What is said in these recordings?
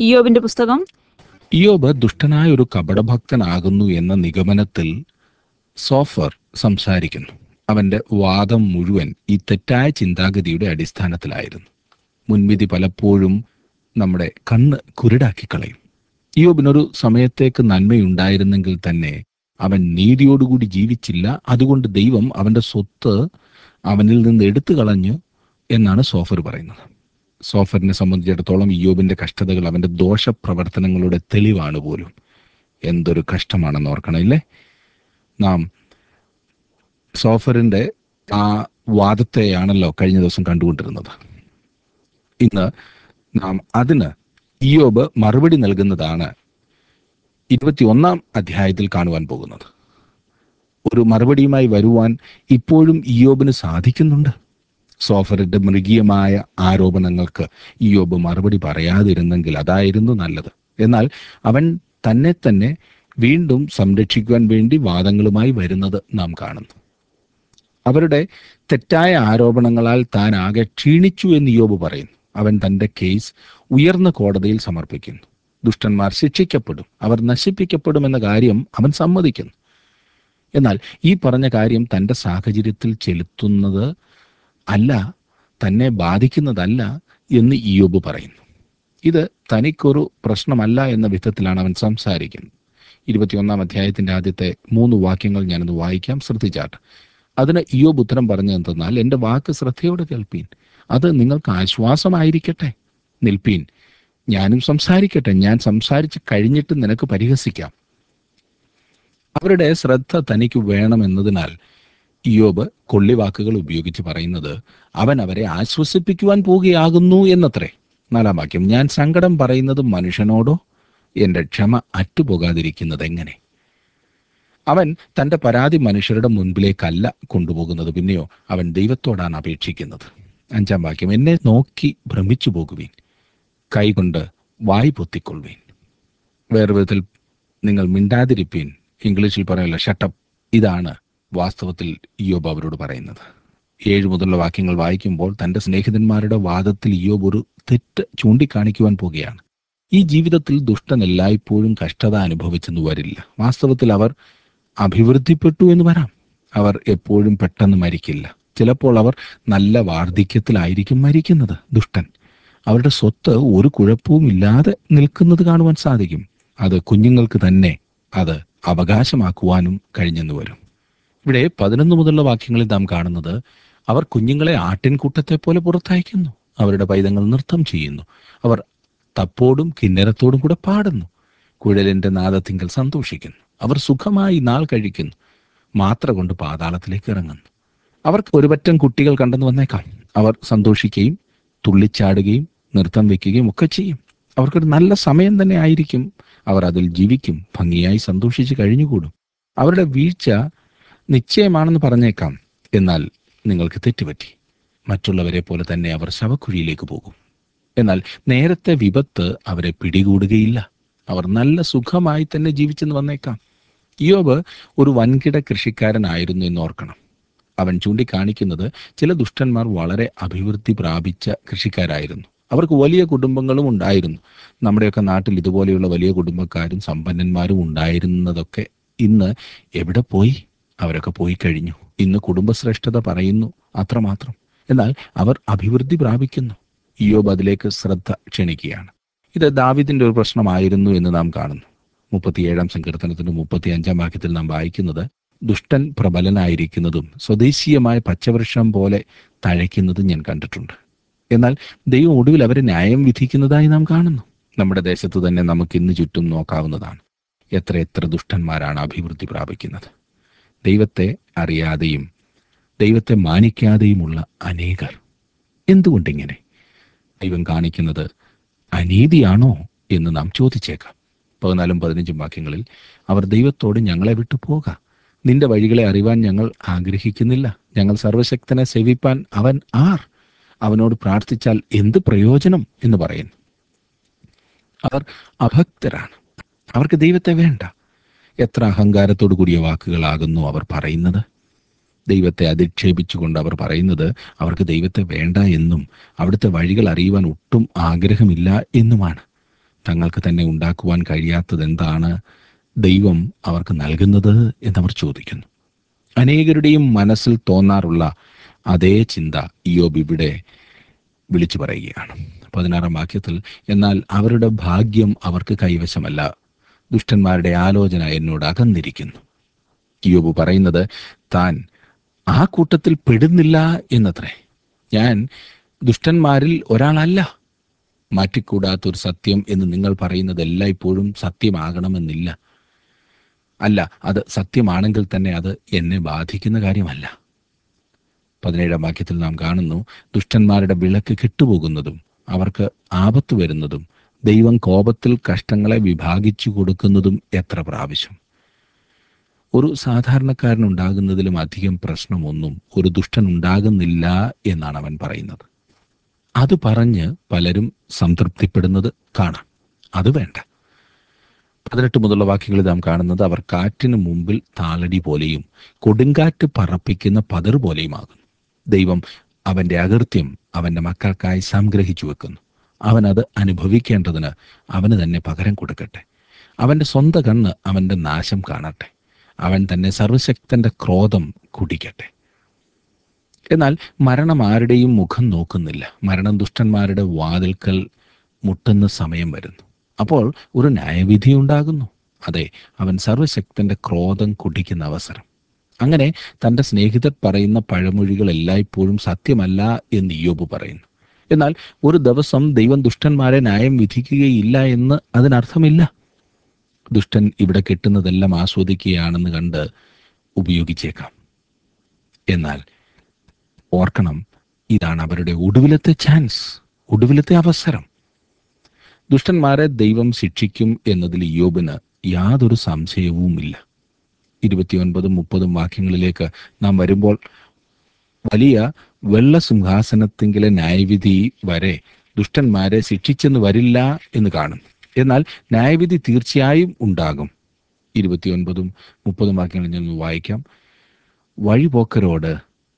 ഇയോബിന്റെ പുസ്തകം ഇയോബ് ദുഷ്ടനായ ഒരു കപടഭക്തനാകുന്നു എന്ന നിഗമനത്തിൽ സോഫർ സംസാരിക്കുന്നു അവന്റെ വാദം മുഴുവൻ ഈ തെറ്റായ ചിന്താഗതിയുടെ അടിസ്ഥാനത്തിലായിരുന്നു മുൻവിധി പലപ്പോഴും നമ്മുടെ കണ്ണ് കുരുടാക്കി കളയും ഇയോബിനൊരു സമയത്തേക്ക് നന്മയുണ്ടായിരുന്നെങ്കിൽ തന്നെ അവൻ നീതിയോടുകൂടി ജീവിച്ചില്ല അതുകൊണ്ട് ദൈവം അവന്റെ സ്വത്ത് അവനിൽ നിന്ന് എടുത്തു കളഞ്ഞു എന്നാണ് സോഫർ പറയുന്നത് സോഫറിനെ സംബന്ധിച്ചിടത്തോളം ഇയോബിന്റെ കഷ്ടതകൾ അവന്റെ ദോഷപ്രവർത്തനങ്ങളുടെ തെളിവാണ് പോലും എന്തൊരു കഷ്ടമാണെന്ന് ഓർക്കണം ഇല്ലേ നാം സോഫറിന്റെ ആ വാദത്തെയാണല്ലോ കഴിഞ്ഞ ദിവസം കണ്ടുകൊണ്ടിരുന്നത് ഇന്ന് നാം അതിന് ഇയോബ് മറുപടി നൽകുന്നതാണ് ഇരുപത്തിയൊന്നാം അധ്യായത്തിൽ കാണുവാൻ പോകുന്നത് ഒരു മറുപടിയുമായി വരുവാൻ ഇപ്പോഴും ഇയോബിന് സാധിക്കുന്നുണ്ട് സോഫറിന്റെ മൃഗീയമായ ആരോപണങ്ങൾക്ക് ഇയോബ് മറുപടി പറയാതിരുന്നെങ്കിൽ അതായിരുന്നു നല്ലത് എന്നാൽ അവൻ തന്നെ തന്നെ വീണ്ടും സംരക്ഷിക്കുവാൻ വേണ്ടി വാദങ്ങളുമായി വരുന്നത് നാം കാണുന്നു അവരുടെ തെറ്റായ ആരോപണങ്ങളാൽ താൻ ആകെ ക്ഷീണിച്ചു എന്ന് യോബ് പറയുന്നു അവൻ തന്റെ കേസ് ഉയർന്ന കോടതിയിൽ സമർപ്പിക്കുന്നു ദുഷ്ടന്മാർ ശിക്ഷിക്കപ്പെടും അവർ നശിപ്പിക്കപ്പെടുമെന്ന കാര്യം അവൻ സമ്മതിക്കുന്നു എന്നാൽ ഈ പറഞ്ഞ കാര്യം തന്റെ സാഹചര്യത്തിൽ ചെലുത്തുന്നത് അല്ല തന്നെ ബാധിക്കുന്നതല്ല എന്ന് ഇയോബ് പറയുന്നു ഇത് തനിക്കൊരു പ്രശ്നമല്ല എന്ന വിധത്തിലാണ് അവൻ സംസാരിക്കുന്നത് ഇരുപത്തിയൊന്നാം അധ്യായത്തിന്റെ ആദ്യത്തെ മൂന്ന് വാക്യങ്ങൾ ഞാനത് വായിക്കാം ശ്രദ്ധിച്ചാട്ട് അതിന് ഇയോബ് ഉത്തരം പറഞ്ഞു എന്തെന്നാൽ എൻ്റെ വാക്ക് ശ്രദ്ധയോടെ കേൾപ്പീൻ അത് നിങ്ങൾക്ക് ആശ്വാസമായിരിക്കട്ടെ നിൽപ്പീൻ ഞാനും സംസാരിക്കട്ടെ ഞാൻ സംസാരിച്ച് കഴിഞ്ഞിട്ട് നിനക്ക് പരിഹസിക്കാം അവരുടെ ശ്രദ്ധ തനിക്ക് വേണമെന്നതിനാൽ ഇയോബ് കൊള്ളിവാക്കുകൾ ഉപയോഗിച്ച് പറയുന്നത് അവൻ അവരെ ആശ്വസിപ്പിക്കുവാൻ പോവുകയാകുന്നു എന്നത്രേ നാലാം വാക്യം ഞാൻ സങ്കടം പറയുന്നത് മനുഷ്യനോടോ എൻ്റെ ക്ഷമ അറ്റുപോകാതിരിക്കുന്നത് എങ്ങനെ അവൻ തന്റെ പരാതി മനുഷ്യരുടെ മുൻപിലേക്കല്ല കൊണ്ടുപോകുന്നത് പിന്നെയോ അവൻ ദൈവത്തോടാണ് അപേക്ഷിക്കുന്നത് അഞ്ചാം വാക്യം എന്നെ നോക്കി ഭ്രമിച്ചു പോകുവീൻ കൈകൊണ്ട് വായി പൊത്തിക്കൊള്ളുവീൻ വേറെ വിധത്തിൽ നിങ്ങൾ മിണ്ടാതിരിപ്പീൻ ഇംഗ്ലീഷിൽ പറയല്ല ഷട്ടപ്പ് ഇതാണ് വാസ്തവത്തിൽ ഇയോബ് അവരോട് പറയുന്നത് ഏഴ് മുതലുള്ള വാക്യങ്ങൾ വായിക്കുമ്പോൾ തന്റെ സ്നേഹിതന്മാരുടെ വാദത്തിൽ ഇയോബ് ഒരു തെറ്റ് ചൂണ്ടിക്കാണിക്കുവാൻ പോകുകയാണ് ഈ ജീവിതത്തിൽ ദുഷ്ടൻ എല്ലായ്പ്പോഴും കഷ്ടത അനുഭവിച്ചെന്ന് വരില്ല വാസ്തവത്തിൽ അവർ അഭിവൃദ്ധിപ്പെട്ടു എന്ന് വരാം അവർ എപ്പോഴും പെട്ടെന്ന് മരിക്കില്ല ചിലപ്പോൾ അവർ നല്ല വാർദ്ധക്യത്തിലായിരിക്കും മരിക്കുന്നത് ദുഷ്ടൻ അവരുടെ സ്വത്ത് ഒരു കുഴപ്പവും ഇല്ലാതെ നിൽക്കുന്നത് കാണുവാൻ സാധിക്കും അത് കുഞ്ഞുങ്ങൾക്ക് തന്നെ അത് അവകാശമാക്കുവാനും കഴിഞ്ഞെന്ന് വരും ഇവിടെ പതിനൊന്ന് മുതലുള്ള വാക്യങ്ങളിൽ നാം കാണുന്നത് അവർ കുഞ്ഞുങ്ങളെ ആട്ടിൻകൂട്ടത്തെ പോലെ പുറത്തയക്കുന്നു അവരുടെ പൈതങ്ങൾ നൃത്തം ചെയ്യുന്നു അവർ തപ്പോടും കിന്നരത്തോടും കൂടെ പാടുന്നു കുഴലിന്റെ നാദത്തിങ്കൽ സന്തോഷിക്കുന്നു അവർ സുഖമായി നാൾ കഴിക്കുന്നു മാത്ര കൊണ്ട് പാതാളത്തിലേക്ക് ഇറങ്ങുന്നു അവർക്ക് ഒരുപറ്റം കുട്ടികൾ കണ്ടെന്ന് വന്നേക്കാം അവർ സന്തോഷിക്കുകയും തുള്ളിച്ചാടുകയും നൃത്തം വെക്കുകയും ഒക്കെ ചെയ്യും അവർക്കൊരു നല്ല സമയം തന്നെ ആയിരിക്കും അവർ അതിൽ ജീവിക്കും ഭംഗിയായി സന്തോഷിച്ച് കഴിഞ്ഞുകൂടും അവരുടെ വീഴ്ച നിശ്ചയമാണെന്ന് പറഞ്ഞേക്കാം എന്നാൽ നിങ്ങൾക്ക് തെറ്റുപറ്റി മറ്റുള്ളവരെ പോലെ തന്നെ അവർ ശവക്കുഴിയിലേക്ക് പോകും എന്നാൽ നേരത്തെ വിപത്ത് അവരെ പിടികൂടുകയില്ല അവർ നല്ല സുഖമായി തന്നെ ജീവിച്ചെന്ന് വന്നേക്കാം യോബ് ഒരു വൻകിട കൃഷിക്കാരനായിരുന്നു എന്ന് ഓർക്കണം അവൻ ചൂണ്ടിക്കാണിക്കുന്നത് ചില ദുഷ്ടന്മാർ വളരെ അഭിവൃദ്ധി പ്രാപിച്ച കൃഷിക്കാരായിരുന്നു അവർക്ക് വലിയ കുടുംബങ്ങളും ഉണ്ടായിരുന്നു നമ്മുടെയൊക്കെ നാട്ടിൽ ഇതുപോലെയുള്ള വലിയ കുടുംബക്കാരും സമ്പന്നന്മാരും ഉണ്ടായിരുന്നതൊക്കെ ഇന്ന് എവിടെ പോയി അവരൊക്കെ പോയി കഴിഞ്ഞു ഇന്ന് കുടുംബശ്രേഷ്ഠത പറയുന്നു അത്രമാത്രം എന്നാൽ അവർ അഭിവൃദ്ധി പ്രാപിക്കുന്നു ഇയോബ് അതിലേക്ക് ശ്രദ്ധ ക്ഷണിക്കുകയാണ് ഇത് ദാവിദിന്റെ ഒരു പ്രശ്നമായിരുന്നു എന്ന് നാം കാണുന്നു മുപ്പത്തിയേഴാം സങ്കീർത്തനത്തിന്റെ മുപ്പത്തി അഞ്ചാം വാക്യത്തിൽ നാം വായിക്കുന്നത് ദുഷ്ടൻ പ്രബലനായിരിക്കുന്നതും സ്വദേശീയമായ പച്ചവൃക്ഷം പോലെ തഴയ്ക്കുന്നതും ഞാൻ കണ്ടിട്ടുണ്ട് എന്നാൽ ദൈവം ഒടുവിൽ അവരെ ന്യായം വിധിക്കുന്നതായി നാം കാണുന്നു നമ്മുടെ ദേശത്ത് തന്നെ നമുക്ക് ഇന്ന് ചുറ്റും നോക്കാവുന്നതാണ് എത്ര എത്ര ദുഷ്ടന്മാരാണ് അഭിവൃദ്ധി പ്രാപിക്കുന്നത് ദൈവത്തെ അറിയാതെയും ദൈവത്തെ മാനിക്കാതെയുമുള്ള അനേകർ എന്തുകൊണ്ടിങ്ങനെ ദൈവം കാണിക്കുന്നത് അനീതിയാണോ എന്ന് നാം ചോദിച്ചേക്കാം പതിനാലും പതിനഞ്ചും വാക്യങ്ങളിൽ അവർ ദൈവത്തോട് ഞങ്ങളെ വിട്ടു പോക നിന്റെ വഴികളെ അറിവാൻ ഞങ്ങൾ ആഗ്രഹിക്കുന്നില്ല ഞങ്ങൾ സർവശക്തനെ സേവിപ്പാൻ അവൻ ആർ അവനോട് പ്രാർത്ഥിച്ചാൽ എന്ത് പ്രയോജനം എന്ന് പറയുന്നു അവർ അഭക്തരാണ് അവർക്ക് ദൈവത്തെ വേണ്ട എത്ര അഹങ്കാരത്തോടു കൂടിയ വാക്കുകളാകുന്നു അവർ പറയുന്നത് ദൈവത്തെ അധിക്ഷേപിച്ചുകൊണ്ട് അവർ പറയുന്നത് അവർക്ക് ദൈവത്തെ വേണ്ട എന്നും അവിടുത്തെ വഴികൾ അറിയുവാൻ ഒട്ടും ആഗ്രഹമില്ല എന്നുമാണ് തങ്ങൾക്ക് തന്നെ ഉണ്ടാക്കുവാൻ കഴിയാത്തത് എന്താണ് ദൈവം അവർക്ക് നൽകുന്നത് എന്നവർ ചോദിക്കുന്നു അനേകരുടെയും മനസ്സിൽ തോന്നാറുള്ള അതേ ചിന്ത ഇയോബ് ഇവിടെ വിളിച്ചു പറയുകയാണ് പതിനാറാം വാക്യത്തിൽ എന്നാൽ അവരുടെ ഭാഗ്യം അവർക്ക് കൈവശമല്ല ദുഷ്ടന്മാരുടെ ആലോചന എന്നോട് അകന്നിരിക്കുന്നു ഇയോബ് പറയുന്നത് താൻ ആ കൂട്ടത്തിൽ പെടുന്നില്ല എന്നത്രേ ഞാൻ ദുഷ്ടന്മാരിൽ ഒരാളല്ല മാറ്റിക്കൂടാത്തൊരു സത്യം എന്ന് നിങ്ങൾ പറയുന്നത് എല്ലായ്പ്പോഴും സത്യമാകണമെന്നില്ല അല്ല അത് സത്യമാണെങ്കിൽ തന്നെ അത് എന്നെ ബാധിക്കുന്ന കാര്യമല്ല പതിനേഴാം വാക്യത്തിൽ നാം കാണുന്നു ദുഷ്ടന്മാരുടെ വിളക്ക് കെട്ടുപോകുന്നതും അവർക്ക് ആപത്ത് വരുന്നതും ദൈവം കോപത്തിൽ കഷ്ടങ്ങളെ വിഭാഗിച്ചു കൊടുക്കുന്നതും എത്ര പ്രാവശ്യം ഒരു സാധാരണക്കാരനുണ്ടാകുന്നതിലും അധികം പ്രശ്നമൊന്നും ഒരു ദുഷ്ടൻ ഉണ്ടാകുന്നില്ല എന്നാണ് അവൻ പറയുന്നത് അത് പറഞ്ഞ് പലരും സംതൃപ്തിപ്പെടുന്നത് കാണാം അത് വേണ്ട പതിനെട്ട് മുതലുള്ള വാക്യങ്ങളിൽ നാം കാണുന്നത് അവർ കാറ്റിന് മുമ്പിൽ താളടി പോലെയും കൊടുങ്കാറ്റ് പറപ്പിക്കുന്ന പതർ പോലെയുമാകുന്നു ദൈവം അവന്റെ അകൃത്യം അവന്റെ മക്കൾക്കായി സംഗ്രഹിച്ചു വെക്കുന്നു അവൻ അത് അനുഭവിക്കേണ്ടതിന് അവന് തന്നെ പകരം കൊടുക്കട്ടെ അവന്റെ സ്വന്തം കണ്ണ് അവന്റെ നാശം കാണട്ടെ അവൻ തന്നെ സർവശക്തന്റെ ക്രോധം കുടിക്കട്ടെ എന്നാൽ മരണം ആരുടെയും മുഖം നോക്കുന്നില്ല മരണം ദുഷ്ടന്മാരുടെ വാതിൽക്കൽ മുട്ടുന്ന സമയം വരുന്നു അപ്പോൾ ഒരു ന്യായവിധി ഉണ്ടാകുന്നു അതെ അവൻ സർവശക്തന്റെ ക്രോധം കുടിക്കുന്ന അവസരം അങ്ങനെ തന്റെ സ്നേഹിതർ പറയുന്ന പഴമൊഴികൾ എല്ലായ്പ്പോഴും സത്യമല്ല എന്ന് ഇയോബ് പറയുന്നു എന്നാൽ ഒരു ദിവസം ദൈവം ദുഷ്ടന്മാരെ ന്യായം വിധിക്കുകയില്ല എന്ന് അതിനർത്ഥമില്ല ദുഷ്ടൻ ഇവിടെ കിട്ടുന്നതെല്ലാം ആസ്വദിക്കുകയാണെന്ന് കണ്ട് ഉപയോഗിച്ചേക്കാം എന്നാൽ ഓർക്കണം ഇതാണ് അവരുടെ ഒടുവിലത്തെ ചാൻസ് ഒടുവിലത്തെ അവസരം ദുഷ്ടന്മാരെ ദൈവം ശിക്ഷിക്കും എന്നതിൽ യോബിന് യാതൊരു സംശയവുമില്ല ഇരുപത്തിയൊൻപതും മുപ്പതും വാക്യങ്ങളിലേക്ക് നാം വരുമ്പോൾ വലിയ വെള്ള സിംഹാസനത്തിങ്കിലെ ന്യായവിധി വരെ ദുഷ്ടന്മാരെ ശിക്ഷിച്ചെന്ന് വരില്ല എന്ന് കാണും എന്നാൽ ന്യായവിധി തീർച്ചയായും ഉണ്ടാകും ഇരുപത്തിയൊൻപതും മുപ്പതും വാക്യങ്ങളിൽ നിന്ന് വായിക്കാം വഴിപോക്കരോട്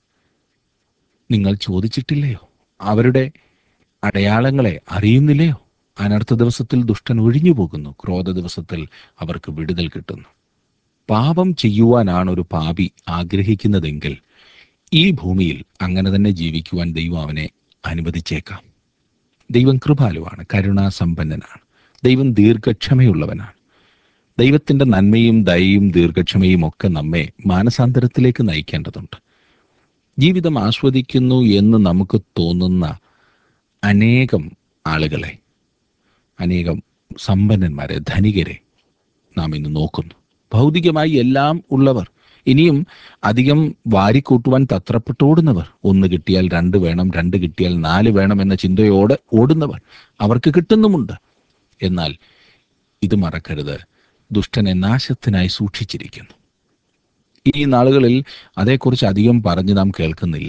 നിങ്ങൾ ചോദിച്ചിട്ടില്ലയോ അവരുടെ അടയാളങ്ങളെ അറിയുന്നില്ലയോ അനർത്ഥ ദിവസത്തിൽ ദുഷ്ടൻ ഒഴിഞ്ഞു പോകുന്നു ക്രോധ ദിവസത്തിൽ അവർക്ക് വിടുതൽ കിട്ടുന്നു പാപം ചെയ്യുവാനാണ് ഒരു പാപി ആഗ്രഹിക്കുന്നതെങ്കിൽ ഈ ഭൂമിയിൽ അങ്ങനെ തന്നെ ജീവിക്കുവാൻ ദൈവം അവനെ അനുവദിച്ചേക്കാം ദൈവം കൃപാലുവാണ് കരുണാസമ്പന്നനാണ് ദൈവം ദീർഘക്ഷമയുള്ളവനാണ് ദൈവത്തിന്റെ നന്മയും ദയയും ദീർഘക്ഷമയും ഒക്കെ നമ്മെ മാനസാന്തരത്തിലേക്ക് നയിക്കേണ്ടതുണ്ട് ജീവിതം ആസ്വദിക്കുന്നു എന്ന് നമുക്ക് തോന്നുന്ന അനേകം ആളുകളെ അനേകം സമ്പന്നന്മാരെ ധനികരെ നാം ഇന്ന് നോക്കുന്നു ഭൗതികമായി എല്ലാം ഉള്ളവർ ഇനിയും അധികം വാരിക്കൂട്ടുവാൻ തത്രപ്പെട്ടോടുന്നവർ ഒന്ന് കിട്ടിയാൽ രണ്ട് വേണം രണ്ട് കിട്ടിയാൽ നാല് വേണം എന്ന ചിന്തയോടെ ഓടുന്നവർ അവർക്ക് കിട്ടുന്നുമുണ്ട് എന്നാൽ ഇത് മറക്കരുത് ദുഷ്ടനെ നാശത്തിനായി സൂക്ഷിച്ചിരിക്കുന്നു ഈ നാളുകളിൽ അതേക്കുറിച്ച് അധികം പറഞ്ഞ് നാം കേൾക്കുന്നില്ല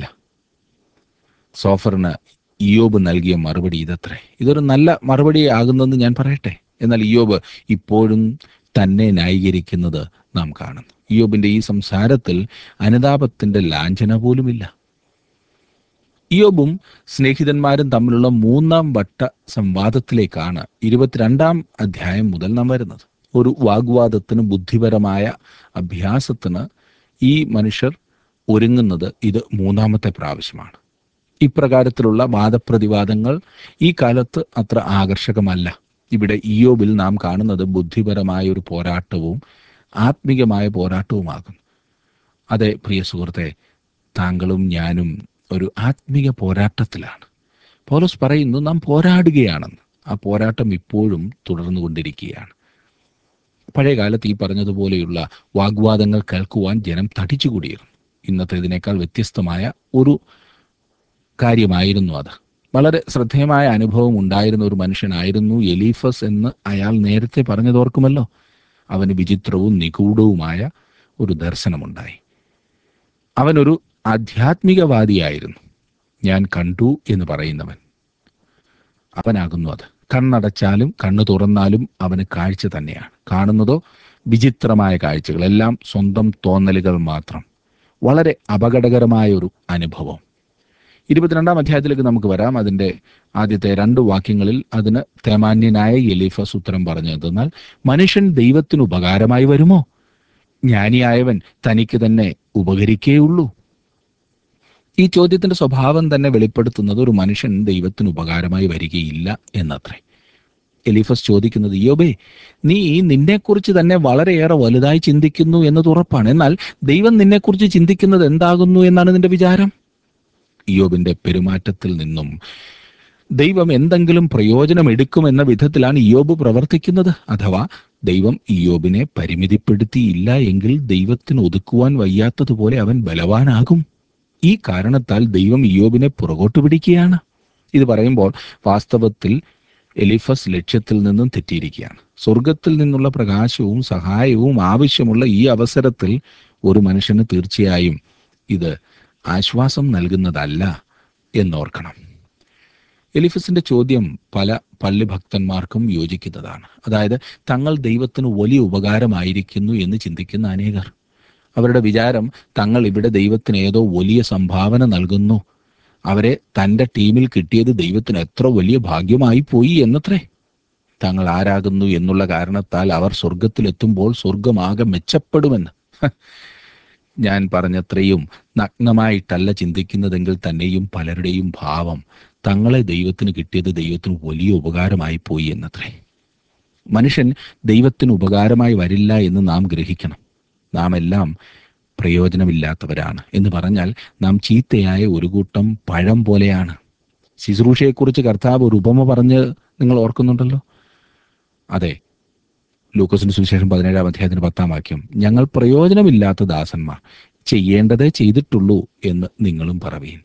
സോഫറിന് ഇയോബ് നൽകിയ മറുപടി ഇതത്രേ ഇതൊരു നല്ല മറുപടി ആകുന്നെന്ന് ഞാൻ പറയട്ടെ എന്നാൽ ഇയോബ് ഇപ്പോഴും തന്നെ ന്യായീകരിക്കുന്നത് നാം കാണുന്നു ഇയോബിന്റെ ഈ സംസാരത്തിൽ അനുതാപത്തിന്റെ ലാഞ്ചന പോലുമില്ല ഇയോബും സ്നേഹിതന്മാരും തമ്മിലുള്ള മൂന്നാം വട്ട സംവാദത്തിലേക്കാണ് ഇരുപത്തിരണ്ടാം അധ്യായം മുതൽ നാം വരുന്നത് ഒരു വാഗ്വാദത്തിന് ബുദ്ധിപരമായ അഭ്യാസത്തിന് ഈ മനുഷ്യർ ഒരുങ്ങുന്നത് ഇത് മൂന്നാമത്തെ പ്രാവശ്യമാണ് ഇപ്രകാരത്തിലുള്ള വാദപ്രതിവാദങ്ങൾ ഈ കാലത്ത് അത്ര ആകർഷകമല്ല ഇവിടെ ഇയോബിൽ നാം കാണുന്നത് ബുദ്ധിപരമായ ഒരു പോരാട്ടവും ആത്മികമായ പോരാട്ടവുമാകും അതെ പ്രിയ സുഹൃത്തെ താങ്കളും ഞാനും ഒരു ആത്മിക പോരാട്ടത്തിലാണ് പൗലോസ് പറയുന്നു നാം പോരാടുകയാണെന്ന് ആ പോരാട്ടം ഇപ്പോഴും തുടർന്നുകൊണ്ടിരിക്കുകയാണ് പഴയ കാലത്ത് ഈ പറഞ്ഞതുപോലെയുള്ള വാഗ്വാദങ്ങൾ കേൾക്കുവാൻ ജനം തടിച്ചുകൂടിയിരുന്നു ഇന്നത്തേതിനേക്കാൾ വ്യത്യസ്തമായ ഒരു കാര്യമായിരുന്നു അത് വളരെ ശ്രദ്ധേയമായ അനുഭവം ഉണ്ടായിരുന്ന ഒരു മനുഷ്യനായിരുന്നു എലീഫസ് എന്ന് അയാൾ നേരത്തെ പറഞ്ഞതോർക്കുമല്ലോ അവന് വിചിത്രവും നിഗൂഢവുമായ ഒരു ദർശനമുണ്ടായി അവനൊരു ആധ്യാത്മികവാദിയായിരുന്നു ഞാൻ കണ്ടു എന്ന് പറയുന്നവൻ അവനാകുന്നു അത് കണ്ണടച്ചാലും കണ്ണു തുറന്നാലും അവന് കാഴ്ച തന്നെയാണ് കാണുന്നതോ വിചിത്രമായ കാഴ്ചകൾ എല്ലാം സ്വന്തം തോന്നലുകൾ മാത്രം വളരെ അപകടകരമായ ഒരു അനുഭവം ഇരുപത്തിരണ്ടാം അധ്യായത്തിലേക്ക് നമുക്ക് വരാം അതിന്റെ ആദ്യത്തെ രണ്ട് വാക്യങ്ങളിൽ അതിന് തേമാന്യനായ എലീഫസ് ഉത്തരം പറഞ്ഞത് എന്നാൽ മനുഷ്യൻ ദൈവത്തിന് ഉപകാരമായി വരുമോ ജ്ഞാനിയായവൻ തനിക്ക് തന്നെ ഉപകരിക്കേയുള്ളൂ ഈ ചോദ്യത്തിന്റെ സ്വഭാവം തന്നെ വെളിപ്പെടുത്തുന്നത് ഒരു മനുഷ്യൻ ദൈവത്തിന് ഉപകാരമായി വരികയില്ല എന്നത്രേ എലിഫസ് ചോദിക്കുന്നത് യോബേ നീ നിന്നെക്കുറിച്ച് തന്നെ വളരെയേറെ വലുതായി ചിന്തിക്കുന്നു എന്നത് ഉറപ്പാണ് എന്നാൽ ദൈവം നിന്നെക്കുറിച്ച് ചിന്തിക്കുന്നത് എന്താകുന്നു എന്നാണ് നിന്റെ വിചാരം യോബിന്റെ പെരുമാറ്റത്തിൽ നിന്നും ദൈവം എന്തെങ്കിലും പ്രയോജനം എടുക്കുമെന്ന വിധത്തിലാണ് ഇയോബ് പ്രവർത്തിക്കുന്നത് അഥവാ ദൈവം ഇയോബിനെ പരിമിതിപ്പെടുത്തിയില്ല എങ്കിൽ ദൈവത്തിന് ഒതുക്കുവാൻ വയ്യാത്തതുപോലെ അവൻ ബലവാനാകും ഈ കാരണത്താൽ ദൈവം ഇയോബിനെ പുറകോട്ട് പിടിക്കുകയാണ് ഇത് പറയുമ്പോൾ വാസ്തവത്തിൽ എലിഫസ് ലക്ഷ്യത്തിൽ നിന്നും തെറ്റിയിരിക്കുകയാണ് സ്വർഗത്തിൽ നിന്നുള്ള പ്രകാശവും സഹായവും ആവശ്യമുള്ള ഈ അവസരത്തിൽ ഒരു മനുഷ്യന് തീർച്ചയായും ഇത് ആശ്വാസം നൽകുന്നതല്ല എന്നോർക്കണം എലിഫസിന്റെ ചോദ്യം പല പള്ളി ഭക്തന്മാർക്കും യോജിക്കുന്നതാണ് അതായത് തങ്ങൾ ദൈവത്തിന് വലിയ ഉപകാരമായിരിക്കുന്നു എന്ന് ചിന്തിക്കുന്ന അനേകർ അവരുടെ വിചാരം തങ്ങൾ ഇവിടെ ദൈവത്തിന് ഏതോ വലിയ സംഭാവന നൽകുന്നു അവരെ തന്റെ ടീമിൽ കിട്ടിയത് ദൈവത്തിന് എത്ര വലിയ ഭാഗ്യമായി പോയി എന്നത്രേ തങ്ങൾ ആരാകുന്നു എന്നുള്ള കാരണത്താൽ അവർ സ്വർഗത്തിലെത്തുമ്പോൾ സ്വർഗമാകെ മെച്ചപ്പെടുമെന്ന് ഹ, ഞാൻ പറഞ്ഞത്രയും നഗ്നമായിട്ടല്ല ചിന്തിക്കുന്നതെങ്കിൽ തന്നെയും പലരുടെയും ഭാവം തങ്ങളെ ദൈവത്തിന് കിട്ടിയത് ദൈവത്തിന് വലിയ ഉപകാരമായി പോയി എന്നത്രേ മനുഷ്യൻ ദൈവത്തിന് ഉപകാരമായി വരില്ല എന്ന് നാം ഗ്രഹിക്കണം നാം എല്ലാം പ്രയോജനമില്ലാത്തവരാണ് എന്ന് പറഞ്ഞാൽ നാം ചീത്തയായ ഒരു കൂട്ടം പഴം പോലെയാണ് ശുശ്രൂഷയെക്കുറിച്ച് കർത്താവ് ഒരു ഉപമ പറഞ്ഞ് നിങ്ങൾ ഓർക്കുന്നുണ്ടല്ലോ അതെ ലൂക്കോസിന് സുവിശേഷം പതിനേഴാം അധ്യായത്തിന് പത്താം വാക്യം ഞങ്ങൾ പ്രയോജനമില്ലാത്ത ദാസന്മാർ ചെയ്യേണ്ടതേ ചെയ്തിട്ടുള്ളൂ എന്ന് നിങ്ങളും പറവീൻ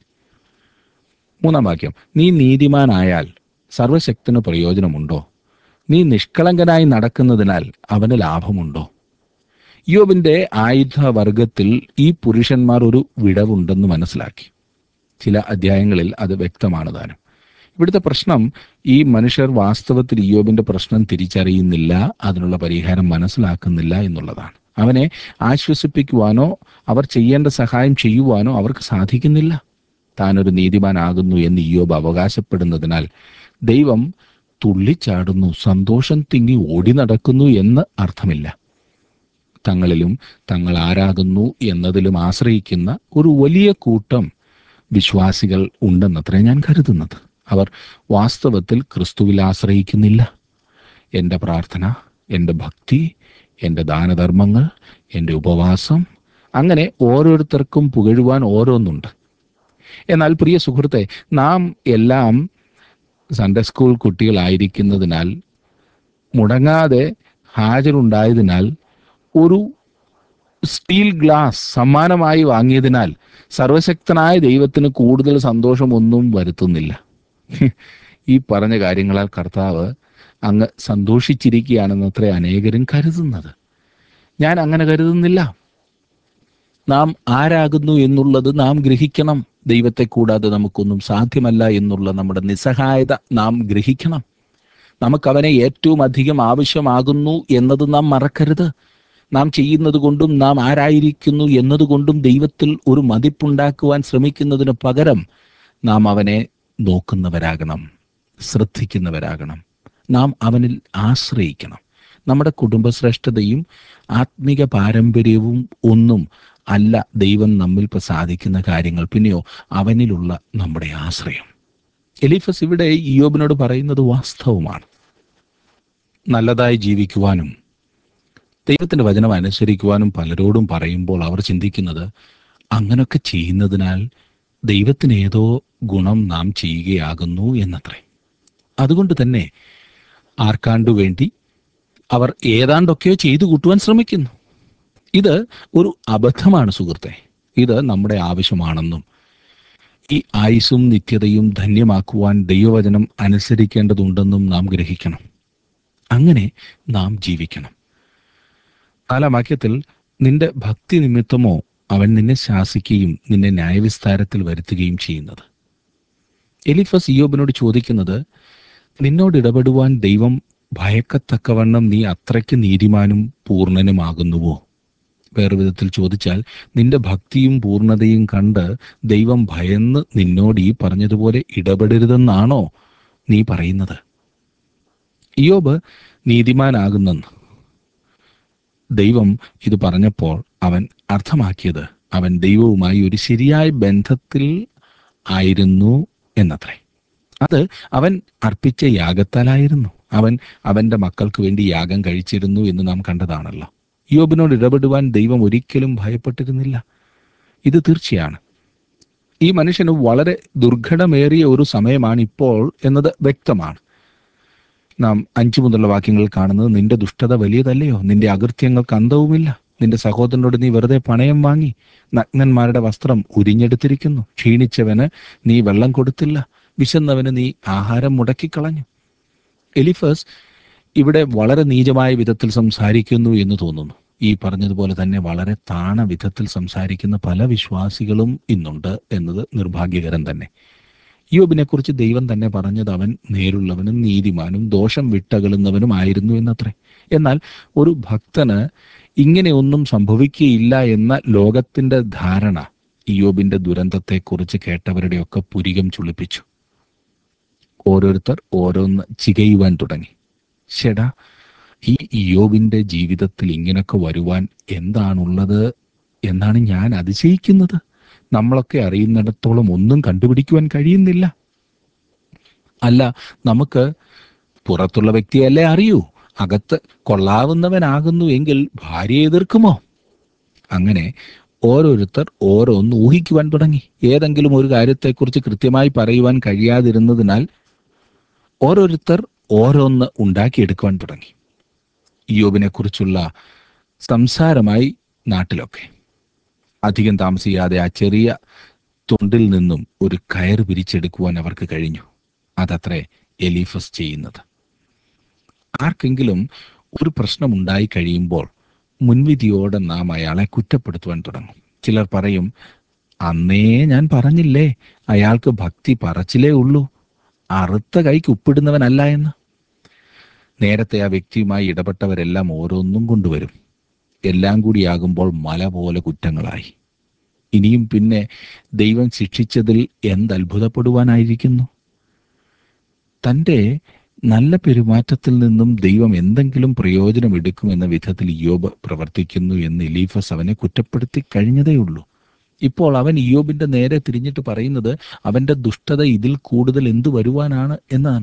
മൂന്നാം വാക്യം നീ നീതിമാനായാൽ സർവശക്തന് പ്രയോജനമുണ്ടോ നീ നിഷ്കളങ്കനായി നടക്കുന്നതിനാൽ അവന് ലാഭമുണ്ടോ യോബിന്റെ ആയുധവർഗത്തിൽ ഈ പുരുഷന്മാർ ഒരു വിടവുണ്ടെന്ന് മനസ്സിലാക്കി ചില അധ്യായങ്ങളിൽ അത് വ്യക്തമാണ് താനും ഇവിടുത്തെ പ്രശ്നം ഈ മനുഷ്യർ വാസ്തവത്തിൽ ഇയോബിന്റെ പ്രശ്നം തിരിച്ചറിയുന്നില്ല അതിനുള്ള പരിഹാരം മനസ്സിലാക്കുന്നില്ല എന്നുള്ളതാണ് അവനെ ആശ്വസിപ്പിക്കുവാനോ അവർ ചെയ്യേണ്ട സഹായം ചെയ്യുവാനോ അവർക്ക് സാധിക്കുന്നില്ല താനൊരു നീതിമാനാകുന്നു എന്ന് ഇയോബ് അവകാശപ്പെടുന്നതിനാൽ ദൈവം തുള്ളിച്ചാടുന്നു സന്തോഷം തിങ്ങി ഓടി നടക്കുന്നു എന്ന് അർത്ഥമില്ല തങ്ങളിലും തങ്ങൾ ആരാകുന്നു എന്നതിലും ആശ്രയിക്കുന്ന ഒരു വലിയ കൂട്ടം വിശ്വാസികൾ ഉണ്ടെന്നത്രേ ഞാൻ കരുതുന്നത് അവർ വാസ്തവത്തിൽ ക്രിസ്തുവിൽ ആശ്രയിക്കുന്നില്ല എൻ്റെ പ്രാർത്ഥന എൻ്റെ ഭക്തി എൻ്റെ ദാനധർമ്മങ്ങൾ എൻ്റെ ഉപവാസം അങ്ങനെ ഓരോരുത്തർക്കും പുകഴുവാൻ ഓരോന്നുണ്ട് എന്നാൽ പ്രിയ സുഹൃത്തെ നാം എല്ലാം സൺഡേ സ്കൂൾ കുട്ടികളായിരിക്കുന്നതിനാൽ മുടങ്ങാതെ ഹാജരുണ്ടായതിനാൽ ഒരു സ്റ്റീൽ ഗ്ലാസ് സമ്മാനമായി വാങ്ങിയതിനാൽ സർവശക്തനായ ദൈവത്തിന് കൂടുതൽ സന്തോഷമൊന്നും വരുത്തുന്നില്ല ഈ പറഞ്ഞ കാര്യങ്ങളാൽ കർത്താവ് അങ്ങ് സന്തോഷിച്ചിരിക്കുകയാണെന്നത്രേ അനേകരും കരുതുന്നത് ഞാൻ അങ്ങനെ കരുതുന്നില്ല നാം ആരാകുന്നു എന്നുള്ളത് നാം ഗ്രഹിക്കണം ദൈവത്തെ കൂടാതെ നമുക്കൊന്നും സാധ്യമല്ല എന്നുള്ള നമ്മുടെ നിസ്സഹായത നാം ഗ്രഹിക്കണം നമുക്കവനെ ഏറ്റവും അധികം ആവശ്യമാകുന്നു എന്നത് നാം മറക്കരുത് നാം ചെയ്യുന്നത് കൊണ്ടും നാം ആരായിരിക്കുന്നു എന്നതുകൊണ്ടും ദൈവത്തിൽ ഒരു മതിപ്പുണ്ടാക്കുവാൻ ശ്രമിക്കുന്നതിന് പകരം നാം അവനെ നോക്കുന്നവരാകണം ശ്രദ്ധിക്കുന്നവരാകണം നാം അവനിൽ ആശ്രയിക്കണം നമ്മുടെ കുടുംബശ്രേഷ്ഠതയും ആത്മിക പാരമ്പര്യവും ഒന്നും അല്ല ദൈവം നമ്മിൽ പ്രസാദിക്കുന്ന കാര്യങ്ങൾ പിന്നെയോ അവനിലുള്ള നമ്മുടെ ആശ്രയം എലിഫസ് ഇവിടെ ഇയോബിനോട് പറയുന്നത് വാസ്തവമാണ് നല്ലതായി ജീവിക്കുവാനും ദൈവത്തിന്റെ വചനം അനുസരിക്കുവാനും പലരോടും പറയുമ്പോൾ അവർ ചിന്തിക്കുന്നത് അങ്ങനൊക്കെ ചെയ്യുന്നതിനാൽ ദൈവത്തിന് ഏതോ ഗുണം നാം ചെയ്യുകയാകുന്നു എന്നത്രേ അതുകൊണ്ട് തന്നെ ആർക്കാണ്ടു വേണ്ടി അവർ ഏതാണ്ടൊക്കെയോ ചെയ്തു കൂട്ടുവാൻ ശ്രമിക്കുന്നു ഇത് ഒരു അബദ്ധമാണ് സുഹൃത്തെ ഇത് നമ്മുടെ ആവശ്യമാണെന്നും ഈ ആയുസ്സും നിത്യതയും ധന്യമാക്കുവാൻ ദൈവവചനം അനുസരിക്കേണ്ടതുണ്ടെന്നും നാം ഗ്രഹിക്കണം അങ്ങനെ നാം ജീവിക്കണം നാലാം വാക്യത്തിൽ നിന്റെ ഭക്തി നിമിത്തമോ അവൻ നിന്നെ ശാസിക്കുകയും നിന്നെ ന്യായവിസ്താരത്തിൽ വരുത്തുകയും ചെയ്യുന്നത് എലിഫസ് ഇയോബിനോട് ചോദിക്കുന്നത് നിന്നോട് ഇടപെടുവാൻ ദൈവം ഭയക്കത്തക്കവണ്ണം നീ അത്രയ്ക്ക് നീതിമാനും പൂർണ്ണനുമാകുന്നുവോ വേറെ വിധത്തിൽ ചോദിച്ചാൽ നിന്റെ ഭക്തിയും പൂർണ്ണതയും കണ്ട് ദൈവം ഭയന്ന് നിന്നോട് ഈ പറഞ്ഞതുപോലെ ഇടപെടരുതെന്നാണോ നീ പറയുന്നത് ഇയോബ് നീതിമാനാകുന്നെന്ന് ദൈവം ഇത് പറഞ്ഞപ്പോൾ അവൻ അർത്ഥമാക്കിയത് അവൻ ദൈവവുമായി ഒരു ശരിയായ ബന്ധത്തിൽ ആയിരുന്നു എന്നത്രേ അത് അവൻ അർപ്പിച്ച യാഗത്താലായിരുന്നു അവൻ അവന്റെ മക്കൾക്ക് വേണ്ടി യാഗം കഴിച്ചിരുന്നു എന്ന് നാം കണ്ടതാണല്ലോ യോബിനോട് ഇടപെടുവാൻ ദൈവം ഒരിക്കലും ഭയപ്പെട്ടിരുന്നില്ല ഇത് തീർച്ചയാണ് ഈ മനുഷ്യന് വളരെ ദുർഘടമേറിയ ഒരു സമയമാണ് ഇപ്പോൾ എന്നത് വ്യക്തമാണ് നാം അഞ്ചു മുതലുള്ള വാക്യങ്ങൾ കാണുന്നത് നിന്റെ ദുഷ്ടത വലിയതല്ലയോ നിന്റെ അകൃത്യങ്ങൾക്ക് അന്തവുമില്ല നിന്റെ സഹോദരനോട് നീ വെറുതെ പണയം വാങ്ങി നഗ്നന്മാരുടെ വസ്ത്രം ഉരിഞ്ഞെടുത്തിരിക്കുന്നു ക്ഷീണിച്ചവന് നീ വെള്ളം കൊടുത്തില്ല വിശന്നവന് നീ ആഹാരം മുടക്കിക്കളഞ്ഞു എലിഫസ് ഇവിടെ വളരെ നീചമായ വിധത്തിൽ സംസാരിക്കുന്നു എന്ന് തോന്നുന്നു ഈ പറഞ്ഞതുപോലെ തന്നെ വളരെ താണ വിധത്തിൽ സംസാരിക്കുന്ന പല വിശ്വാസികളും ഇന്നുണ്ട് എന്നത് നിർഭാഗ്യകരം തന്നെ യോബിനെ കുറിച്ച് ദൈവം തന്നെ പറഞ്ഞത് അവൻ നേരുള്ളവനും നീതിമാനും ദോഷം വിട്ടകലുന്നവനും ആയിരുന്നു എന്നത്രേ എന്നാൽ ഒരു ഭക്തന് ഇങ്ങനെയൊന്നും സംഭവിക്കുകയില്ല എന്ന ലോകത്തിന്റെ ധാരണ ഇയോബിന്റെ ദുരന്തത്തെക്കുറിച്ച് കേട്ടവരുടെയൊക്കെ പുരികം ചുളിപ്പിച്ചു ഓരോരുത്തർ ഓരോന്ന് ചികയുവാൻ തുടങ്ങി ഷെടാ ഈ ഇയോബിന്റെ ജീവിതത്തിൽ ഇങ്ങനൊക്കെ വരുവാൻ എന്താണുള്ളത് എന്നാണ് ഞാൻ അതിശയിക്കുന്നത് നമ്മളൊക്കെ അറിയുന്നിടത്തോളം ഒന്നും കണ്ടുപിടിക്കുവാൻ കഴിയുന്നില്ല അല്ല നമുക്ക് പുറത്തുള്ള വ്യക്തിയല്ലേ അറിയൂ അകത്ത് കൊള്ളാവുന്നവനാകുന്നു എങ്കിൽ ഭാര്യയെ എതിർക്കുമോ അങ്ങനെ ഓരോരുത്തർ ഓരോന്ന് ഊഹിക്കുവാൻ തുടങ്ങി ഏതെങ്കിലും ഒരു കാര്യത്തെക്കുറിച്ച് കൃത്യമായി പറയുവാൻ കഴിയാതിരുന്നതിനാൽ ഓരോരുത്തർ ഓരോന്ന് ഉണ്ടാക്കിയെടുക്കുവാൻ തുടങ്ങി യോബിനെ കുറിച്ചുള്ള സംസാരമായി നാട്ടിലൊക്കെ അധികം താമസിയാതെ ആ ചെറിയ തുണ്ടിൽ നിന്നും ഒരു കയർ പിരിച്ചെടുക്കുവാൻ അവർക്ക് കഴിഞ്ഞു അതത്രേ എലീഫസ് ചെയ്യുന്നത് ആർക്കെങ്കിലും ഒരു പ്രശ്നമുണ്ടായി കഴിയുമ്പോൾ മുൻവിധിയോടെ നാം അയാളെ കുറ്റപ്പെടുത്തുവാൻ തുടങ്ങും ചിലർ പറയും അന്നേ ഞാൻ പറഞ്ഞില്ലേ അയാൾക്ക് ഭക്തി പറച്ചിലേ ഉള്ളൂ അറുത്ത കൈക്ക് ഉപ്പിടുന്നവനല്ല എന്ന് നേരത്തെ ആ വ്യക്തിയുമായി ഇടപെട്ടവരെല്ലാം ഓരോന്നും കൊണ്ടുവരും എല്ലാം കൂടിയാകുമ്പോൾ മല പോലെ കുറ്റങ്ങളായി ഇനിയും പിന്നെ ദൈവം ശിക്ഷിച്ചതിൽ എന്തത്ഭുതപ്പെടുവാനായിരിക്കുന്നു തൻ്റെ നല്ല പെരുമാറ്റത്തിൽ നിന്നും ദൈവം എന്തെങ്കിലും പ്രയോജനം എടുക്കുമെന്ന വിധത്തിൽ യോബ് പ്രവർത്തിക്കുന്നു എന്ന് എലീഫസ് അവനെ കുറ്റപ്പെടുത്തി കഴിഞ്ഞതേയുള്ളൂ ഇപ്പോൾ അവൻ ഇയോബിന്റെ നേരെ തിരിഞ്ഞിട്ട് പറയുന്നത് അവന്റെ ദുഷ്ടത ഇതിൽ കൂടുതൽ എന്തു വരുവാനാണ് എന്നാണ്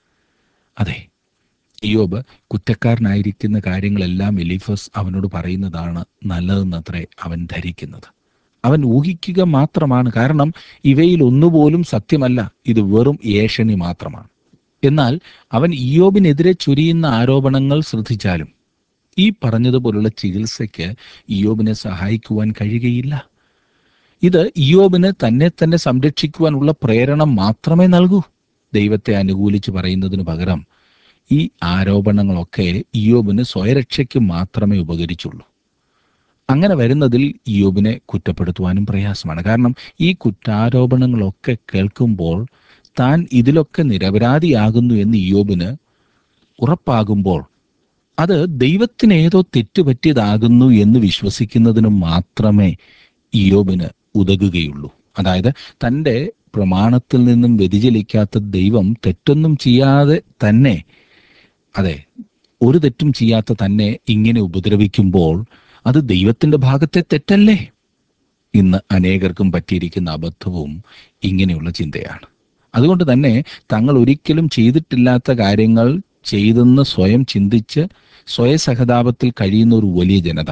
അതെ ഇയോബ് കുറ്റക്കാരനായിരിക്കുന്ന കാര്യങ്ങളെല്ലാം എലിഫസ് അവനോട് പറയുന്നതാണ് നല്ലതെന്നത്രേ അവൻ ധരിക്കുന്നത് അവൻ ഊഹിക്കുക മാത്രമാണ് കാരണം ഇവയിൽ ഒന്നുപോലും സത്യമല്ല ഇത് വെറും ഏഷണി മാത്രമാണ് എന്നാൽ അവൻ ഇയോബിനെതിരെ ചൊരിയുന്ന ആരോപണങ്ങൾ ശ്രദ്ധിച്ചാലും ഈ പറഞ്ഞതുപോലുള്ള ചികിത്സയ്ക്ക് ഇയോബിനെ സഹായിക്കുവാൻ കഴിയുകയില്ല ഇത് ഇയോബിന് തന്നെ തന്നെ സംരക്ഷിക്കുവാനുള്ള പ്രേരണ മാത്രമേ നൽകൂ ദൈവത്തെ അനുകൂലിച്ച് പറയുന്നതിന് പകരം ഈ ആരോപണങ്ങളൊക്കെ ഇയോബിന് സ്വയരക്ഷയ്ക്ക് മാത്രമേ ഉപകരിച്ചുള്ളൂ അങ്ങനെ വരുന്നതിൽ ഇയോബിനെ കുറ്റപ്പെടുത്തുവാനും പ്രയാസമാണ് കാരണം ഈ കുറ്റാരോപണങ്ങളൊക്കെ കേൾക്കുമ്പോൾ താൻ ഇതിലൊക്കെ നിരപരാധിയാകുന്നു എന്ന് ഇയോബിന് ഉറപ്പാകുമ്പോൾ അത് ദൈവത്തിന് ഏതോ തെറ്റുപറ്റിയതാകുന്നു എന്ന് വിശ്വസിക്കുന്നതിന് മാത്രമേ ഇയോബിന് ഉതകുകയുള്ളൂ അതായത് തൻ്റെ പ്രമാണത്തിൽ നിന്നും വ്യതിചലിക്കാത്ത ദൈവം തെറ്റൊന്നും ചെയ്യാതെ തന്നെ അതെ ഒരു തെറ്റും ചെയ്യാത്ത തന്നെ ഇങ്ങനെ ഉപദ്രവിക്കുമ്പോൾ അത് ദൈവത്തിന്റെ ഭാഗത്തെ തെറ്റല്ലേ ഇന്ന് അനേകർക്കും പറ്റിയിരിക്കുന്ന അബദ്ധവും ഇങ്ങനെയുള്ള ചിന്തയാണ് അതുകൊണ്ട് തന്നെ തങ്ങൾ ഒരിക്കലും ചെയ്തിട്ടില്ലാത്ത കാര്യങ്ങൾ ചെയ്തെന്ന് സ്വയം ചിന്തിച്ച് സ്വയസഹതാപത്തിൽ കഴിയുന്ന ഒരു വലിയ ജനത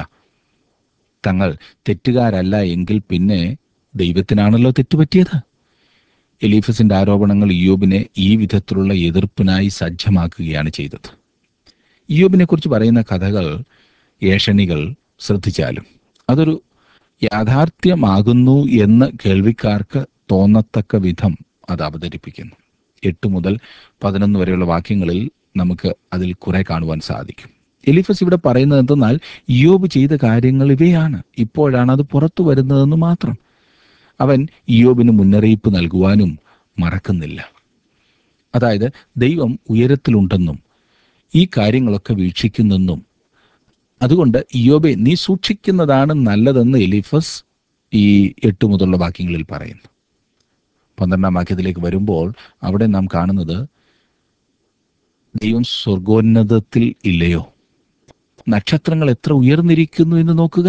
തങ്ങൾ തെറ്റുകാരല്ല എങ്കിൽ പിന്നെ ദൈവത്തിനാണല്ലോ തെറ്റുപറ്റിയത് എലീഫസിന്റെ ആരോപണങ്ങൾ ഇയോബിനെ ഈ വിധത്തിലുള്ള എതിർപ്പിനായി സജ്ജമാക്കുകയാണ് ചെയ്തത് ഇയോബിനെ കുറിച്ച് പറയുന്ന കഥകൾ ഏഷണികൾ ശ്രദ്ധിച്ചാലും അതൊരു യാഥാർത്ഥ്യമാകുന്നു എന്ന് കേൾവിക്കാർക്ക് തോന്നത്തക്ക വിധം അത് അവതരിപ്പിക്കുന്നു എട്ട് മുതൽ പതിനൊന്ന് വരെയുള്ള വാക്യങ്ങളിൽ നമുക്ക് അതിൽ കുറെ കാണുവാൻ സാധിക്കും എലിഫസ് ഇവിടെ പറയുന്നത് എന്തെന്നാൽ ഇയോബ് ചെയ്ത കാര്യങ്ങൾ ഇവയാണ് ഇപ്പോഴാണ് അത് പുറത്തു വരുന്നതെന്ന് മാത്രം അവൻ ഇയോബിന് മുന്നറിയിപ്പ് നൽകുവാനും മറക്കുന്നില്ല അതായത് ദൈവം ഉയരത്തിലുണ്ടെന്നും ഈ കാര്യങ്ങളൊക്കെ വീക്ഷിക്കുന്നെന്നും അതുകൊണ്ട് ഇയോബെ നീ സൂക്ഷിക്കുന്നതാണ് നല്ലതെന്ന് എലിഫസ് ഈ എട്ട് മുതലുള്ള വാക്യങ്ങളിൽ പറയുന്നു പന്ത്രണ്ടാം വാക്യത്തിലേക്ക് വരുമ്പോൾ അവിടെ നാം കാണുന്നത് ദൈവം സ്വർഗോന്നതത്തിൽ ഇല്ലയോ നക്ഷത്രങ്ങൾ എത്ര ഉയർന്നിരിക്കുന്നു എന്ന് നോക്കുക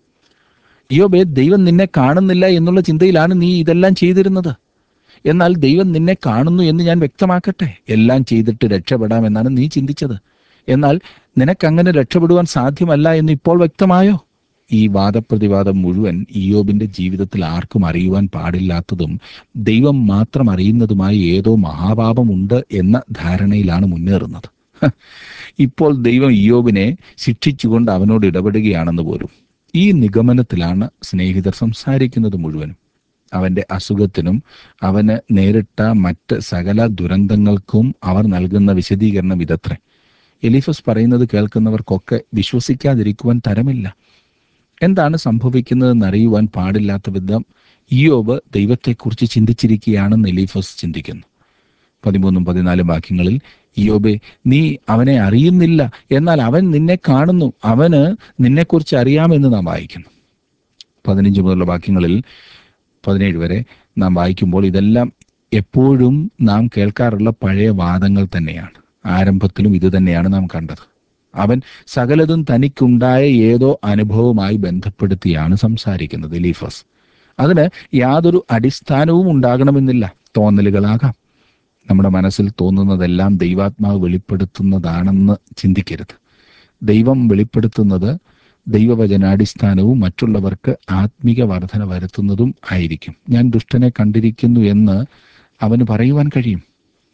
യോബേ ദൈവം നിന്നെ കാണുന്നില്ല എന്നുള്ള ചിന്തയിലാണ് നീ ഇതെല്ലാം ചെയ്തിരുന്നത് എന്നാൽ ദൈവം നിന്നെ കാണുന്നു എന്ന് ഞാൻ വ്യക്തമാക്കട്ടെ എല്ലാം ചെയ്തിട്ട് രക്ഷപ്പെടാമെന്നാണ് നീ ചിന്തിച്ചത് എന്നാൽ നിനക്കങ്ങനെ രക്ഷപ്പെടുവാൻ സാധ്യമല്ല എന്ന് ഇപ്പോൾ വ്യക്തമായോ ഈ വാദപ്രതിവാദം മുഴുവൻ ഇയോബിന്റെ ജീവിതത്തിൽ ആർക്കും അറിയുവാൻ പാടില്ലാത്തതും ദൈവം മാത്രം അറിയുന്നതുമായി ഏതോ മഹാപാപമുണ്ട് എന്ന ധാരണയിലാണ് മുന്നേറുന്നത് ഹ, ഇപ്പോൾ ദൈവം ഇയോബിനെ ശിക്ഷിച്ചുകൊണ്ട് അവനോട് ഇടപെടുകയാണെന്ന് പോലും ഈ നിഗമനത്തിലാണ് സ്നേഹിതർ സംസാരിക്കുന്നത് മുഴുവനും അവന്റെ അസുഖത്തിനും അവന് നേരിട്ട മറ്റ് സകല ദുരന്തങ്ങൾക്കും അവർ നൽകുന്ന വിശദീകരണം ഇതത്രേ എലിഫസ് പറയുന്നത് കേൾക്കുന്നവർക്കൊക്കെ വിശ്വസിക്കാതിരിക്കുവാൻ തരമില്ല എന്താണ് സംഭവിക്കുന്നതെന്ന് അറിയുവാൻ പാടില്ലാത്ത വിധം ഇയോബ് ദൈവത്തെക്കുറിച്ച് ചിന്തിച്ചിരിക്കുകയാണെന്ന് എലീഫസ് ചിന്തിക്കുന്നു പതിമൂന്നും പതിനാലും വാക്യങ്ങളിൽ ഇയോബെ നീ അവനെ അറിയുന്നില്ല എന്നാൽ അവൻ നിന്നെ കാണുന്നു അവന് നിന്നെക്കുറിച്ച് അറിയാമെന്ന് നാം വായിക്കുന്നു പതിനഞ്ച് മുതലുള്ള വാക്യങ്ങളിൽ പതിനേഴ് വരെ നാം വായിക്കുമ്പോൾ ഇതെല്ലാം എപ്പോഴും നാം കേൾക്കാറുള്ള പഴയ വാദങ്ങൾ തന്നെയാണ് ആരംഭത്തിലും ഇത് തന്നെയാണ് നാം കണ്ടത് അവൻ സകലതും തനിക്കുണ്ടായ ഏതോ അനുഭവവുമായി ബന്ധപ്പെടുത്തിയാണ് സംസാരിക്കുന്നത് എലീഫസ് അതിന് യാതൊരു അടിസ്ഥാനവും ഉണ്ടാകണമെന്നില്ല തോന്നലുകളാകാം നമ്മുടെ മനസ്സിൽ തോന്നുന്നതെല്ലാം ദൈവാത്മാവ് വെളിപ്പെടുത്തുന്നതാണെന്ന് ചിന്തിക്കരുത് ദൈവം വെളിപ്പെടുത്തുന്നത് ദൈവവചനാടിസ്ഥാനവും മറ്റുള്ളവർക്ക് ആത്മീക വർധന വരുത്തുന്നതും ആയിരിക്കും ഞാൻ ദുഷ്ടനെ കണ്ടിരിക്കുന്നു എന്ന് അവന് പറയുവാൻ കഴിയും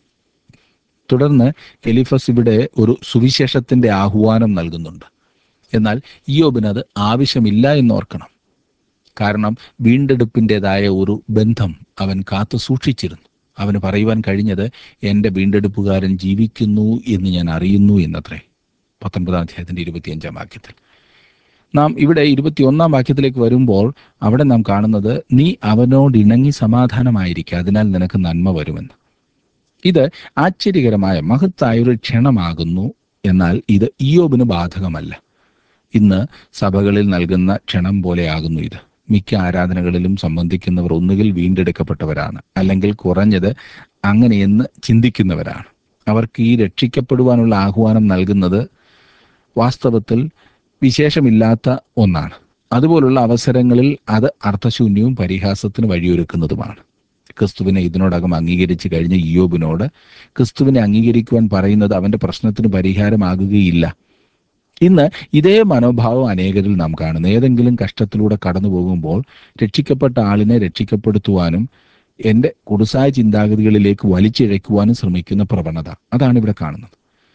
തുടർന്ന് എലിഫസ് ഇവിടെ ഒരു സുവിശേഷത്തിന്റെ ആഹ്വാനം നൽകുന്നുണ്ട് എന്നാൽ ഇയോബിന് അത് ആവശ്യമില്ല എന്നോർക്കണം കാരണം വീണ്ടെടുപ്പിൻ്റെതായ ഒരു ബന്ധം അവൻ കാത്തു സൂക്ഷിച്ചിരുന്നു അവന് പറയുവാൻ കഴിഞ്ഞത് എൻ്റെ വീണ്ടെടുപ്പുകാരൻ ജീവിക്കുന്നു എന്ന് ഞാൻ അറിയുന്നു എന്നത്രേ പത്തൊൻപതാം അധ്യായത്തിന്റെ ഇരുപത്തിയഞ്ചാം വാക്യത്തിൽ നാം ഇവിടെ ഇരുപത്തിയൊന്നാം വാക്യത്തിലേക്ക് വരുമ്പോൾ അവിടെ നാം കാണുന്നത് നീ അവനോട് ഇണങ്ങി സമാധാനമായിരിക്കുക അതിനാൽ നിനക്ക് നന്മ വരുമെന്ന് ഇത് ആശ്ചര്യകരമായ മഹത്തായ ഒരു ക്ഷണമാകുന്നു എന്നാൽ ഇത് ഇയോബിന് ബാധകമല്ല ഇന്ന് സഭകളിൽ നൽകുന്ന ക്ഷണം പോലെയാകുന്നു ഇത് മിക്ക ആരാധനകളിലും സംബന്ധിക്കുന്നവർ ഒന്നുകിൽ വീണ്ടെടുക്കപ്പെട്ടവരാണ് അല്ലെങ്കിൽ കുറഞ്ഞത് അങ്ങനെയെന്ന് ചിന്തിക്കുന്നവരാണ് അവർക്ക് ഈ രക്ഷിക്കപ്പെടുവാനുള്ള ആഹ്വാനം നൽകുന്നത് വാസ്തവത്തിൽ വിശേഷമില്ലാത്ത ഒന്നാണ് അതുപോലുള്ള അവസരങ്ങളിൽ അത് അർത്ഥശൂന്യവും പരിഹാസത്തിന് വഴിയൊരുക്കുന്നതുമാണ് ക്രിസ്തുവിനെ ഇതിനോടകം അംഗീകരിച്ചു കഴിഞ്ഞ ഇയോബിനോട് ക്രിസ്തുവിനെ അംഗീകരിക്കുവാൻ പറയുന്നത് അവന്റെ പ്രശ്നത്തിന് പരിഹാരമാകുകയില്ല ഇന്ന് ഇതേ മനോഭാവം അനേകരിൽ നാം കാണുന്നു ഏതെങ്കിലും കഷ്ടത്തിലൂടെ കടന്നു പോകുമ്പോൾ രക്ഷിക്കപ്പെട്ട ആളിനെ രക്ഷിക്കപ്പെടുത്തുവാനും എൻ്റെ കുടുസായ ചിന്താഗതികളിലേക്ക് വലിച്ചിഴയ്ക്കുവാനും ശ്രമിക്കുന്ന പ്രവണത അതാണ് ഇവിടെ കാണുന്നത്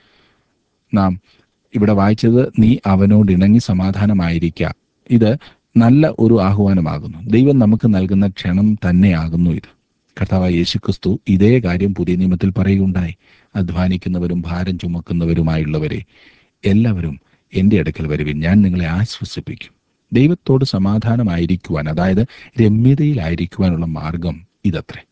നാം ഇവിടെ വായിച്ചത് നീ അവനോട് ഇണങ്ങി സമാധാനമായിരിക്ക ഇത് നല്ല ഒരു ആഹ്വാനമാകുന്നു ദൈവം നമുക്ക് നൽകുന്ന ക്ഷണം തന്നെയാകുന്നു ഇത് കർത്താവായ യേശുക്രിസ്തു ഇതേ കാര്യം പുതിയ നിയമത്തിൽ പറയുകയുണ്ടായി അധ്വാനിക്കുന്നവരും ഭാരം ചുമക്കുന്നവരുമായുള്ളവരെ എല്ലാവരും എൻ്റെ അടുക്കൽ വരുവിൻ ഞാൻ നിങ്ങളെ ആശ്വസിപ്പിക്കും ദൈവത്തോട് സമാധാനമായിരിക്കുവാൻ അതായത് രമ്യതയിലായിരിക്കുവാനുള്ള മാർഗം ഇതത്രേ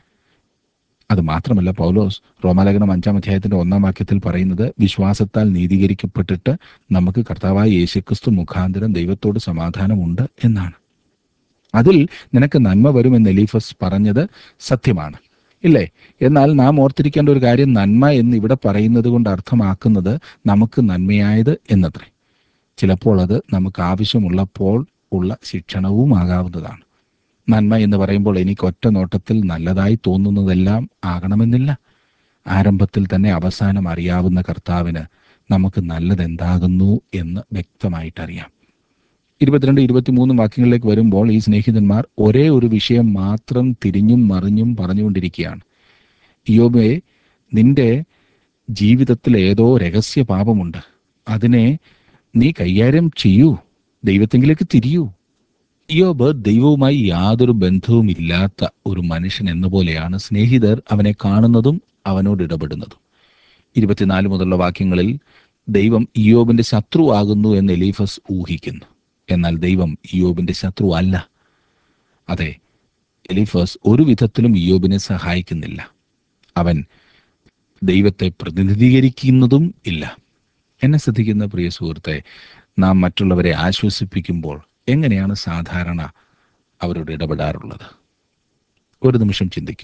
അത് മാത്രമല്ല പൗലോസ് റോമാലേഖനം അഞ്ചാം അധ്യായത്തിന്റെ ഒന്നാം വാക്യത്തിൽ പറയുന്നത് വിശ്വാസത്താൽ നീതീകരിക്കപ്പെട്ടിട്ട് നമുക്ക് കർത്താവായ യേശുക്രിസ്തു മുഖാന്തരം ദൈവത്തോട് സമാധാനമുണ്ട് എന്നാണ് അതിൽ നിനക്ക് നന്മ വരുമെന്ന് എലീഫസ് പറഞ്ഞത് സത്യമാണ് ഇല്ലേ എന്നാൽ നാം ഓർത്തിരിക്കേണ്ട ഒരു കാര്യം നന്മ എന്ന് ഇവിടെ പറയുന്നത് കൊണ്ട് അർത്ഥമാക്കുന്നത് നമുക്ക് നന്മയായത് എന്നത്രേ ചിലപ്പോൾ അത് നമുക്ക് ആവശ്യമുള്ളപ്പോൾ ഉള്ള ശിക്ഷണവും ആകാവുന്നതാണ് നന്മ എന്ന് പറയുമ്പോൾ എനിക്ക് ഒറ്റ നോട്ടത്തിൽ നല്ലതായി തോന്നുന്നതെല്ലാം ആകണമെന്നില്ല ആരംഭത്തിൽ തന്നെ അവസാനം അറിയാവുന്ന കർത്താവിന് നമുക്ക് നല്ലതെന്താകുന്നു എന്ന് വ്യക്തമായിട്ടറിയാം ഇരുപത്തിരണ്ട് ഇരുപത്തിമൂന്ന് വാക്യങ്ങളിലേക്ക് വരുമ്പോൾ ഈ സ്നേഹിതന്മാർ ഒരേ ഒരു വിഷയം മാത്രം തിരിഞ്ഞും മറിഞ്ഞും പറഞ്ഞുകൊണ്ടിരിക്കുകയാണ് യോബെ നിന്റെ ജീവിതത്തിൽ ഏതോ രഹസ്യ പാപമുണ്ട് അതിനെ നീ കൈകാര്യം ചെയ്യൂ ദൈവത്തെങ്കിലേക്ക് തിരിയൂ യോബ് ദൈവവുമായി യാതൊരു ബന്ധവും ഇല്ലാത്ത ഒരു മനുഷ്യൻ എന്ന പോലെയാണ് സ്നേഹിതർ അവനെ കാണുന്നതും അവനോട് ഇടപെടുന്നതും ഇരുപത്തിനാല് മുതലുള്ള വാക്യങ്ങളിൽ ദൈവം ഇയോബിന്റെ ശത്രു ആകുന്നു എന്ന് എലീഫസ് ഊഹിക്കുന്നു എന്നാൽ ദൈവം ഇയോബിന്റെ ശത്രു അല്ല അതെ എലീഫസ് ഒരു വിധത്തിലും ഇയോബിനെ സഹായിക്കുന്നില്ല അവൻ ദൈവത്തെ പ്രതിനിധീകരിക്കുന്നതും ഇല്ല എന്നെ ശ്രദ്ധിക്കുന്ന പ്രിയ സുഹൃത്തെ നാം മറ്റുള്ളവരെ ആശ്വസിപ്പിക്കുമ്പോൾ എങ്ങനെയാണ് സാധാരണ അവരോട് ഇടപെടാറുള്ളത് ഒരു നിമിഷം ചിന്തിക്കുക